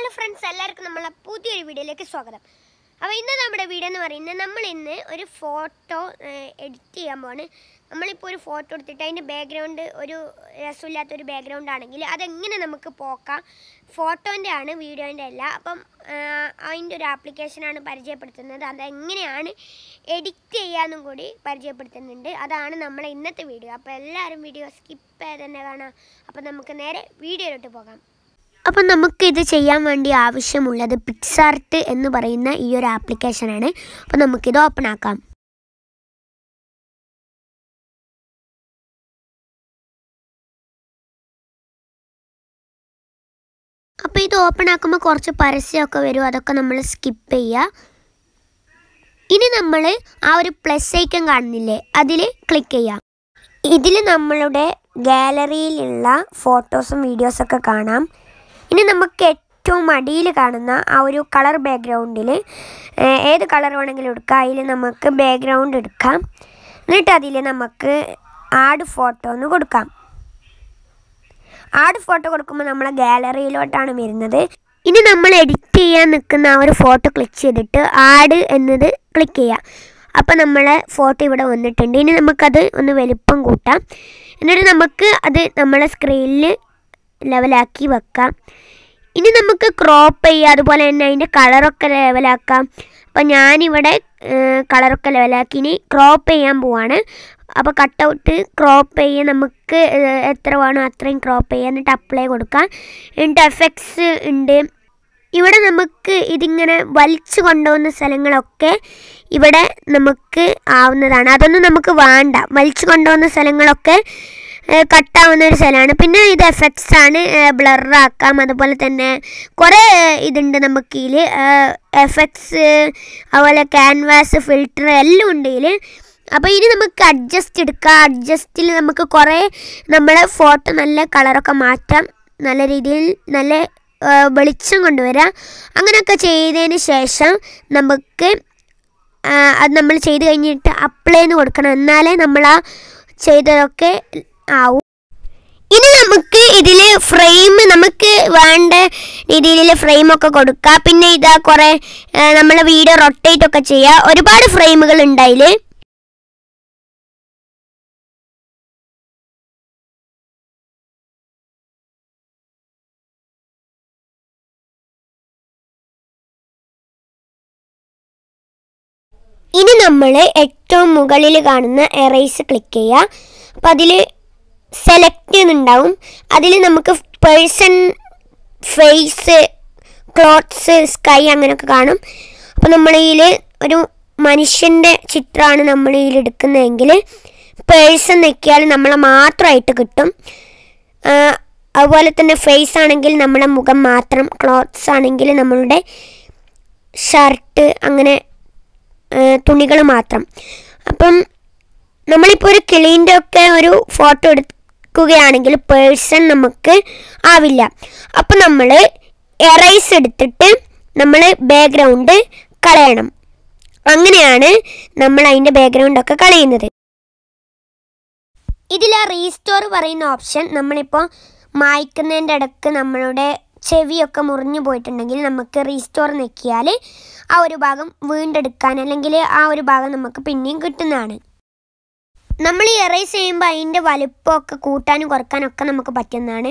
hello friends എല്ലാവർക്കും നമ്മളെ പുതിയൊരു വീഡിയോയിലേക്ക് സ്വാഗതം അപ്പോൾ ഇന്ന് നമ്മുടെ വീഡിയോ എന്ന് പറയുന്നത് നമ്മൾ ഇന്ന് ഒരു ഫോട്ടോ എഡിറ്റ് ചെയ്യാൻ പോവാണ് നമ്മളിപ്പോൾ ഒരു ഫോട്ടോ എടുത്തിട്ട് അതിൻ്റെ ബാക്ക്ഗ്രൗണ്ട് ഒരു രസമില്ലാത്ത ഒരു ബാക്ക്ഗ്രൗണ്ട് ആണെങ്കിൽ അതെങ്ങനെ നമുക്ക് പോക്കാം ഫോട്ടോൻ്റെ ആണ് വീഡിയോൻ്റെ അല്ല അപ്പം ആ, അതിൻ്റെ ഒരു ആപ്ലിക്കേഷനാണ് പരിചയപ്പെടുത്തുന്നത് അതെങ്ങനെയാണ് എഡിറ്റ് ചെയ്യാമെന്നും കൂടി പരിചയപ്പെടുത്തുന്നുണ്ട് അതാണ് നമ്മളെ ഇന്നത്തെ വീഡിയോ അപ്പോൾ എല്ലാവരും വീഡിയോ സ്കിപ്പ് ചെയ്ത് തന്നെ കാണാം അപ്പോൾ നമുക്ക് നേരെ വീഡിയോയിലോട്ട് പോകാം അപ്പം നമുക്ക് ഇത് ചെയ്യാൻ വേണ്ടി ആവശ്യമുള്ളത് പിക്സാർട്ട് എന്ന് പറയുന്ന ഈ ഒരു ആപ്ലിക്കേഷനാണ് അപ്പം നമുക്കിത് ഓപ്പൺ ആക്കാം അപ്പോൾ ഇത് ഓപ്പൺ ആക്കുമ്പോൾ കുറച്ച് പരസ്യമൊക്കെ വരും അതൊക്കെ നമ്മൾ സ്കിപ്പ് ചെയ്യുക ഇനി നമ്മൾ ആ ഒരു പ്ലസ് ഐക്കൺ കാണുന്നില്ലേ അതിൽ ക്ലിക്ക് ചെയ്യാം ഇതിൽ നമ്മളുടെ ഗാലറിയിലുള്ള ഫോട്ടോസും വീഡിയോസൊക്കെ കാണാം ഇനി നമുക്ക് ഏറ്റവും അടിയിൽ കാണുന്ന ആ ഒരു കളർ ബാക്ക്ഗ്രൗണ്ടിൽ ഏത് കളർ വേണമെങ്കിലും എടുക്കാം അതിൽ നമുക്ക് ബാക്ക്ഗ്രൗണ്ട് എടുക്കാം എന്നിട്ട് അതിൽ നമുക്ക് ആഡ് ഫോട്ടോ എന്ന് കൊടുക്കാം ആഡ് ഫോട്ടോ കൊടുക്കുമ്പോൾ നമ്മളെ ഗാലറിയിലോട്ടാണ് വരുന്നത് ഇനി നമ്മൾ എഡിറ്റ് ചെയ്യാൻ നിൽക്കുന്ന ആ ഒരു ഫോട്ടോ ക്ലിക്ക് ചെയ്തിട്ട് ആഡ് എന്നത് ക്ലിക്ക് ചെയ്യാം അപ്പോൾ നമ്മളെ ഫോട്ടോ ഇവിടെ വന്നിട്ടുണ്ട് ഇനി നമുക്കത് ഒന്ന് വലിപ്പം കൂട്ടാം എന്നിട്ട് നമുക്ക് അത് നമ്മളെ സ്ക്രീനിൽ ലെവലാക്കി വെക്കാം ഇനി നമുക്ക് ക്രോപ്പ് ചെയ്യുക അതുപോലെ തന്നെ അതിൻ്റെ കളറൊക്കെ ലെവലാക്കാം അപ്പോൾ ഞാനിവിടെ കളറൊക്കെ ലെവലാക്കി ഇനി ക്രോപ്പ് ചെയ്യാൻ പോവാണ് അപ്പോൾ കട്ടൗട്ട് ക്രോപ്പ് ചെയ്യാൻ നമുക്ക് ഏഹ്, എത്ര വേണോ അത്രയും ക്രോപ്പ് ചെയ്യാം എന്നിട്ട് അപ്ലൈ കൊടുക്കാം എന്നിട്ട് എഫക്ട്സ് ഉണ്ട് ഇവിടെ നമുക്ക് ഇതിങ്ങനെ വലിച്ചു കൊണ്ടുപോകുന്ന സ്ഥലങ്ങളൊക്കെ ഇവിടെ നമുക്ക് ആവുന്നതാണ് അതൊന്നും നമുക്ക് വേണ്ട വലിച്ചു കൊണ്ടുപോകുന്ന സ്ഥലങ്ങളൊക്കെ ഏഹ്, കട്ടാവുന്ന ഒരു സ്ഥലമാണ് പിന്നെ ഇത് എഫക്ട്സ് ആണ് ബ്ലറാക്കാം അതുപോലെ തന്നെ കുറേ ഇതുണ്ട് നമുക്ക് ഇതിൽ എഫക്ട്സ് അതുപോലെ ക്യാൻവാസ് ഫിൽറ്റർ എല്ലാം ഉണ്ട് ഇതിൽ അപ്പോൾ ഇനി നമുക്ക് അഡ്ജസ്റ്റ് എടുക്കാം അഡ്ജസ്റ്റിൽ നമുക്ക് കുറേ നമ്മളെ ഫോട്ടോ നല്ല കളറൊക്കെ മാറ്റാം നല്ല രീതിയിൽ നല്ല ആ, വെളിച്ചം കൊണ്ടുവരാം അങ്ങനെയൊക്കെ ചെയ്തതിന് ശേഷം നമുക്ക് ആ, അത് നമ്മൾ ചെയ്ത് കഴിഞ്ഞിട്ട് അപ്ലൈ എന്ന് കൊടുക്കണം എന്നാലേ നമ്മൾ ആ ചെയ്തതൊക്കെ ആവും ഇനി നമുക്ക് ഇതിൽ ഫ്രെയിം നമുക്ക് വേണ്ട രീതിയിൽ ഫ്രെയിമൊക്കെ കൊടുക്കാം പിന്നെ ഇതാ കുറേ നമ്മൾ വീഡിയോ റൊട്ടേറ്റ് ഒക്കെ ചെയ്യുക ഒരുപാട് ഫ്രെയിമുകൾ ഉണ്ട് അതിൽ ഇനി നമ്മൾ ഏറ്റവും മുകളിൽ കാണുന്ന എറേസ് ക്ലിക്ക് ചെയ്യുക അപ്പോൾ അതിൽ സെലക്ട് എന്നുണ്ടാവും അതിൽ നമുക്ക് പേഴ്സൺ ഫേസ് ക്ലോത്ത്സ് സ്കൈ അങ്ങനെയൊക്കെ കാണും അപ്പോൾ നമ്മൾ ഇതിൽ ഒരു മനുഷ്യൻ്റെ ചിത്രമാണ് നമ്മൾ ഇതിൽ എടുക്കുന്നതെങ്കിൽ പേഴ്സൺ നെക്കിയാൽ നമ്മളെ മാത്രമായിട്ട് കിട്ടും ആ, അതുപോലെ തന്നെ ഫേസ് ആണെങ്കിൽ നമ്മുടെ മുഖം മാത്രം ക്ലോത്ത്സ് ആണെങ്കിൽ നമ്മളുടെ ഷർട്ട് അങ്ങനെ തുണികൾ മാത്രം അപ്പം നമ്മളിപ്പോൾ ഒരു കിളീൻ്റെ ഒക്കെ ഒരു ഫോട്ടോ എടുക്കുകയാണെങ്കിൽ പേഴ്സൺ നമുക്ക് ആവില്ല അപ്പം നമ്മൾ എറൈസ് എടുത്തിട്ട് നമ്മൾ ബാക്ക്ഗ്രൗണ്ട് കളയണം അങ്ങനെയാണ് നമ്മൾ അതിൻ്റെ ബാക്ക്ഗ്രൗണ്ടൊക്കെ കളയുന്നത് ഇതിൽ ആ റീസ്റ്റോർ പറയുന്ന ഓപ്ഷൻ നമ്മളിപ്പോൾ മായ്ക്കുന്നതിൻ്റെ ഇടക്ക് നമ്മളുടെ ചെവിയൊക്കെ മുറിഞ്ഞു പോയിട്ടുണ്ടെങ്കിൽ നമുക്ക് റീസ്റ്റോർ നെക്കിയാൽ ആ ഒരു ഭാഗം വീണ്ടെടുക്കാൻ അല്ലെങ്കിൽ ആ ഒരു ഭാഗം നമുക്ക് പിന്നെയും കിട്ടുന്നതാണ് നമ്മൾ ഈ എറേസ് ചെയ്യുമ്പോൾ അതിൻ്റെ വലുപ്പമൊക്കെ കൂട്ടാനും കുറക്കാനും ഒക്കെ നമുക്ക് പറ്റുന്നതാണ്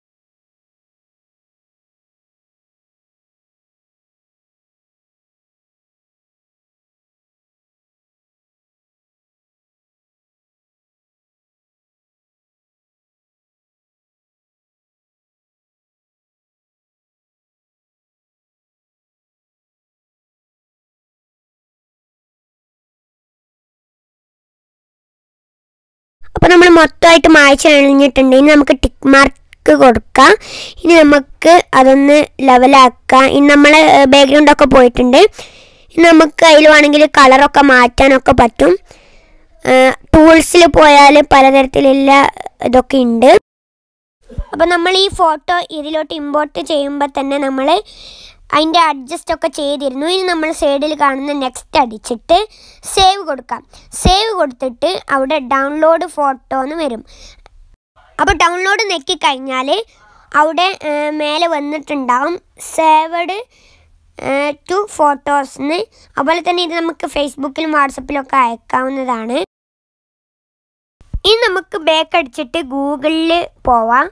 അപ്പോൾ നമ്മൾ മൊത്തമായിട്ട് മായ്ച്ച് കഴിഞ്ഞിട്ടുണ്ട് ഇനി നമുക്ക് ടിക്ക് മാർക്ക് കൊടുക്കാം ഇനി നമുക്ക് അതൊന്ന് ലെവലാക്കാം ഇനി നമ്മളെ ബാക്ക്ഗ്രൗണ്ടൊക്കെ പോയിട്ടുണ്ട് ഇനി നമുക്ക് അതിൽ വേണമെങ്കിൽ കളറൊക്കെ മാറ്റാനൊക്കെ പറ്റും ടൂൾസിൽ പോയാൽ പലതരത്തിലുള്ള ഇതൊക്കെ ഉണ്ട് അപ്പോൾ നമ്മൾ ഈ ഫോട്ടോ ഇതിലോട്ട് ഇമ്പോർട്ട് ചെയ്യുമ്പോൾ തന്നെ നമ്മൾ അതിൻ്റെ അഡ്ജസ്റ്റ് ഒക്കെ ചെയ്തിരുന്നു ഇനി നമ്മൾ സൈഡിൽ കാണുന്ന നെക്സ്റ്റ് അടിച്ചിട്ട് സേവ് കൊടുക്കാം സേവ് കൊടുത്തിട്ട് അവിടെ ഡൗൺലോഡ് ഫോട്ടോ എന്ന് വരും അപ്പോൾ ഡൗൺലോഡ് നെക്കി കഴിഞ്ഞാൽ അവിടെ ഏ, മേലെ വന്നിട്ടുണ്ടാവും സേവഡ് ടു ഫോട്ടോസിന് അതുപോലെ തന്നെ ഇത് നമുക്ക് ഫേസ്ബുക്കിലും വാട്സപ്പിലും ഒക്കെ അയക്കാവുന്നതാണ് ഇനി നമുക്ക് ബാക്ക് അടിച്ചിട്ട് ഗൂഗിളിൽ പോവാം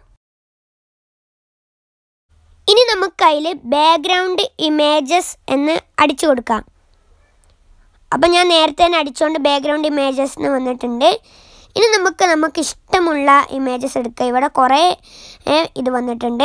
ഇനി നമുക്ക് അതിൽ ബാക്ക്ഗ്രൗണ്ട് ഇമേജസ് എന്ന് അടിച്ചു കൊടുക്കാം അപ്പം ഞാൻ നേരത്തെ തന്നെ അടിച്ചുകൊണ്ട് ബാക്ക്ഗ്രൗണ്ട് ഇമേജസ് എന്ന് വന്നിട്ടുണ്ട് ഇനി നമുക്ക് നമുക്ക് ഇഷ്ടമുള്ള ഇമേജസ് എടുക്കുക ഇവിടെ കുറേ ഏ, ഇത് വന്നിട്ടുണ്ട്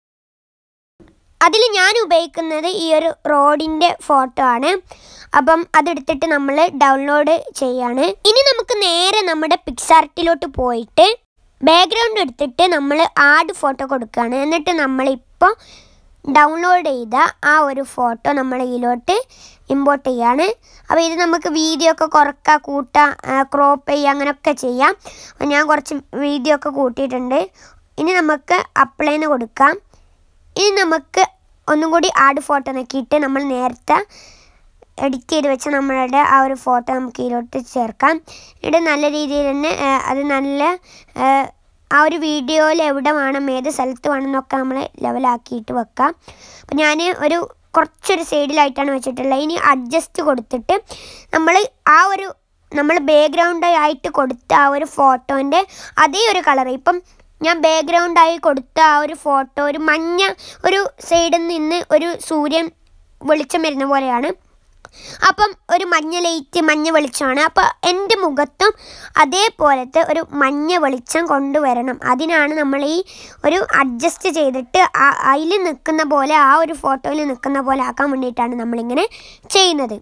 അതിൽ ഞാൻ ഉപയോഗിക്കുന്നത് ഈ ഒരു റോഡിൻ്റെ ഫോട്ടോ ആണ് അപ്പം അതെടുത്തിട്ട് നമ്മൾ ഡൗൺലോഡ് ചെയ്യാണ് ഇനി നമുക്ക് നേരെ നമ്മുടെ പിക്സാർട്ടിലോട്ട് പോയിട്ട് ബാക്ക്ഗ്രൗണ്ട് എടുത്തിട്ട് നമ്മൾ ആഡ് ഫോട്ടോ കൊടുക്കുകയാണ് എന്നിട്ട് നമ്മളിപ്പോൾ ഡൗൺലോഡ് ചെയ്ത ആ ഒരു ഫോട്ടോ നമ്മൾ ഇതിലോട്ട് ഇമ്പോർട്ട് ചെയ്യാണ് അപ്പോൾ ഇത് നമുക്ക് വീഡിയോ ഒക്കെ കുറക്കുക കൂട്ടുക ക്രോപ്പ് ചെയ്യുക അങ്ങനെയൊക്കെ ചെയ്യാം അപ്പോൾ ഞാൻ കുറച്ച് വീഡിയോ ഒക്കെ കൂട്ടിയിട്ടുണ്ട് ഇനി നമുക്ക് അപ്ലൈന്ന് കൊടുക്കാം ഇനി നമുക്ക് ഒന്നും കൂടി ആഡ് ഫോട്ടോ നോക്കിയിട്ട് നമ്മൾ നേരത്തെ എഡിറ്റ് ചെയ്ത് വെച്ച നമ്മളുടെ ആ ഒരു ഫോട്ടോ നമുക്ക് ഇതിലോട്ട് ചേർക്കാം ഇവിടെ നല്ല രീതിയിൽ തന്നെ ആ, അത് നല്ല ആ, ആ ഒരു വീഡിയോയിൽ എവിടെ വേണം ഏത് സ്ഥലത്ത് വേണം എന്നൊക്കെ നമ്മൾ ലെവലാക്കിയിട്ട് വെക്കാം അപ്പം ഞാൻ ഒരു കുറച്ചൊരു സൈഡിലായിട്ടാണ് വെച്ചിട്ടുള്ളത് ഇനി അഡ്ജസ്റ്റ് കൊടുത്തിട്ട് നമ്മൾ ആ ഒരു നമ്മൾ ബാക്ക്ഗ്രൗണ്ട് ആയിട്ട് കൊടുത്ത ആ ഒരു ഫോട്ടോൻ്റെ അതേ ഒരു കളർ ഇപ്പം ഞാൻ ബാക്ക്ഗ്രൗണ്ടായി കൊടുത്ത ആ ഒരു ഫോട്ടോ ഒരു മഞ്ഞ ഒരു സൈഡിൽ നിന്ന് ഒരു സൂര്യൻ വെളിച്ചം വരുന്ന പോലെയാണ് അപ്പം ഒരു മഞ്ഞ ലൈറ്റ് മഞ്ഞ വെളിച്ചമാണ് അപ്പോൾ എൻ്റെ മുഖത്തും അതേപോലത്തെ ഒരു മഞ്ഞ വെളിച്ചം കൊണ്ടുവരണം അതിനാണ് നമ്മൾ ഈ ഒരു അഡ്ജസ്റ്റ് ചെയ്തിട്ട് അതിൽ നിൽക്കുന്ന പോലെ ആ ഒരു ഫോട്ടോയിൽ നിൽക്കുന്ന പോലെ ആക്കാൻ വേണ്ടിയിട്ടാണ് നമ്മളിങ്ങനെ ചെയ്യുന്നത്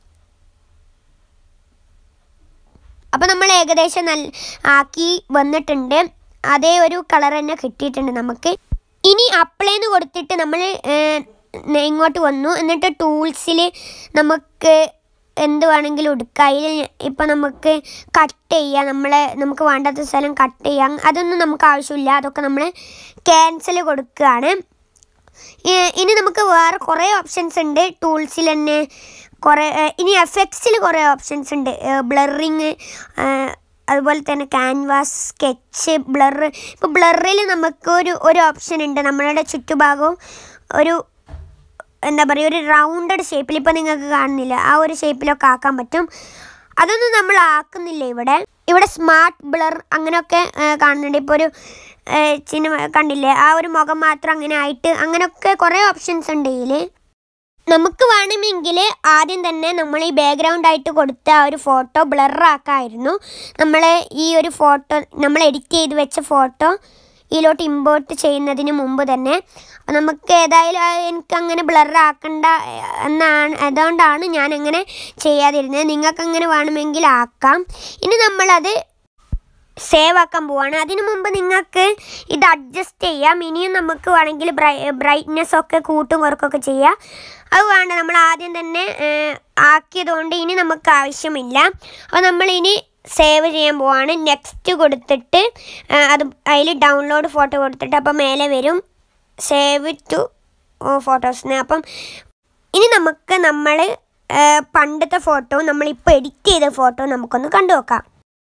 അപ്പോൾ നമ്മൾ ഏകദേശം നല്ല ആക്കി വന്നിട്ടുണ്ട് അതേ ഒരു കളർ തന്നെ കിട്ടിയിട്ടുണ്ട് നമുക്ക് ഇനി അപ്ലൈന്ന് കൊടുത്തിട്ട് നമ്മൾ ഇങ്ങോട്ട് വന്നു എന്നിട്ട് ടൂൾസിൽ നമുക്ക് എന്ത് വേണമെങ്കിലും എടുക്കാം അതിൽ ഇപ്പം നമുക്ക് കട്ട് ചെയ്യാം നമ്മളെ നമുക്ക് വേണ്ടാത്ത സ്ഥലം കട്ട് ചെയ്യാം അതൊന്നും നമുക്ക് ആവശ്യമില്ല അതൊക്കെ നമ്മൾ ക്യാൻസൽ കൊടുക്കുകയാണ് ഇ- ഇനി നമുക്ക് വേറെ കുറേ ഓപ്ഷൻസ് ഉണ്ട് ടൂൾസിൽ തന്നെ കുറേ ഏഹ്, ഇനി എഫക്ട്സിൽ കുറേ ഓപ്ഷൻസ് ഉണ്ട് ബ്ലറിങ് അതുപോലെ തന്നെ ക്യാൻവാസ് സ്കെച്ച് ബ്ലർ ഇപ്പോൾ ബ്ലറിൽ നമുക്ക് ഒരു ഒരു ഓപ്ഷൻ ഉണ്ട് നമ്മളുടെ ചുറ്റുഭാഗവും ഒരു എന്താ പറയുക ഒരു റൗണ്ടഡ് ഷേപ്പിൽ ഇപ്പോൾ നിങ്ങൾക്ക് കാണുന്നില്ല ആ ഒരു ഷേപ്പിലൊക്കെ ആക്കാൻ പറ്റും അതൊന്നും നമ്മൾ ആക്കുന്നില്ല ഇവിടെ ഇവിടെ സ്മാർട്ട് ബ്ലർ അങ്ങനെയൊക്കെ ആ, കാണുന്നുണ്ട് ഇപ്പോൾ ഒരു ചിഹ്നം കണ്ടില്ലേ ആ ഒരു മുഖം മാത്രം അങ്ങനെ ആയിട്ട് അങ്ങനെയൊക്കെ കുറേ ഓപ്ഷൻസ് ഉണ്ട് ഇതിൽ നമുക്ക് വേണമെങ്കിൽ ആദ്യം തന്നെ നമ്മൾ ഈ ബാക്ക്ഗ്രൗണ്ട് ആയിട്ട് കൊടുത്ത ആ ഒരു ഫോട്ടോ ബ്ലറാക്കായിരുന്നു നമ്മൾ ഈ ഒരു ഫോട്ടോ നമ്മൾ എഡിറ്റ് ചെയ്ത് വെച്ച ഫോട്ടോ ഇതിലോട്ട് ഇമ്പോർട്ട് ചെയ്യുന്നതിന് മുമ്പ് തന്നെ അപ്പോൾ നമുക്ക് ഏതായാലും അത് എനിക്ക് അങ്ങനെ ബ്ലറാക്കണ്ട എന്നാണ് അതുകൊണ്ടാണ് ഞാൻ അങ്ങനെ ചെയ്യാതിരുന്നത് നിങ്ങൾക്ക് അങ്ങനെ വേണമെങ്കിൽ ആക്കാം ഇനി നമ്മളത് സേവ് ആക്കാൻ പോവാണ് അതിനു മുമ്പ് നിങ്ങൾക്ക് ഇത് അഡ്ജസ്റ്റ് ചെയ്യാം ഇനിയും നമുക്ക് വേണമെങ്കിൽ ബ്രൈറ്റ്നെസ് ഒക്കെ കൂട്ടും കുറക്കൊക്കെ ചെയ്യാം അത് വേണ്ട നമ്മൾ ആദ്യം തന്നെ ഏഹ്, ആക്കിയതുകൊണ്ട് ഇനി നമുക്ക് ആവശ്യമില്ല അപ്പോൾ നമ്മൾ ഇനി സേവ് ചെയ്യാൻ പോവാണ് നെക്സ്റ്റ് കൊടുത്തിട്ട് ഏഹ്, അത് അതിൽ ഡൗൺലോഡ് ഫോട്ടോ കൊടുത്തിട്ട് അപ്പം മേലെ വരും സേവ് ടു ഫോട്ടോസിന് അപ്പം ഇനി നമുക്ക് നമ്മൾ പണ്ടത്തെ ഫോട്ടോ നമ്മളിപ്പോൾ എഡിറ്റ് ചെയ്ത ഫോട്ടോ നമുക്കൊന്ന് കണ്ടു നോക്കാം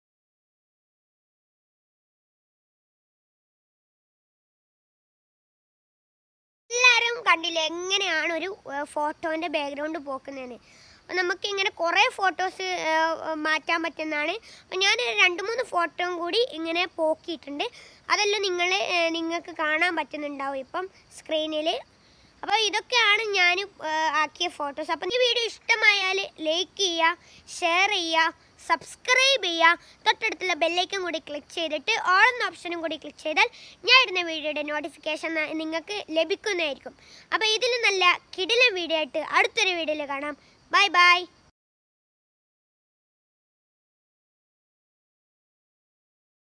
എല്ലാവരും കണ്ടില്ലേ എങ്ങനെയാണ് ഒരു ഫോട്ടോൻ്റെ ബാക്ക്ഗ്രൗണ്ട് പോക്കുന്നതെന്ന് അപ്പോൾ നമുക്ക് ഇങ്ങനെ കുറേ ഫോട്ടോസ് മാറ്റാൻ പറ്റുന്നതാണ് അപ്പോൾ ഞാൻ രണ്ട് മൂന്ന് ഫോട്ടോയും കൂടി ഇങ്ങനെ പോക്കിയിട്ടുണ്ട് അതെല്ലാം നിങ്ങൾ നിങ്ങൾക്ക് കാണാൻ പറ്റുന്നുണ്ടാവും ഇപ്പം സ്ക്രീനിൽ അപ്പോൾ ഇതൊക്കെയാണ് ഞാൻ ആക്കിയ ഫോട്ടോസ് അപ്പം ഈ വീഡിയോ ഇഷ്ടമായാൽ ലൈക്ക് ചെയ്യുക ഷെയർ ചെയ്യുക സബ്സ്ക്രൈബ് ചെയ്യുക തൊട്ടടുത്തുള്ള ബെല്ലൈക്കൻ കൂടി ക്ലിക്ക് ചെയ്തിട്ട് ഓൾ എന്ന ഓപ്ഷനും കൂടി ക്ലിക്ക് ചെയ്താൽ ഞാൻ ഇടുന്ന വീഡിയോയുടെ നോട്ടിഫിക്കേഷൻ നിങ്ങൾക്ക് ലഭിക്കുന്നതായിരിക്കും അപ്പോൾ ഇതിൽ നല്ല കിടിലൻ വീഡിയോ ആയിട്ട് അടുത്തൊരു വീഡിയോയിൽ കാണാം ബൈ ബൈ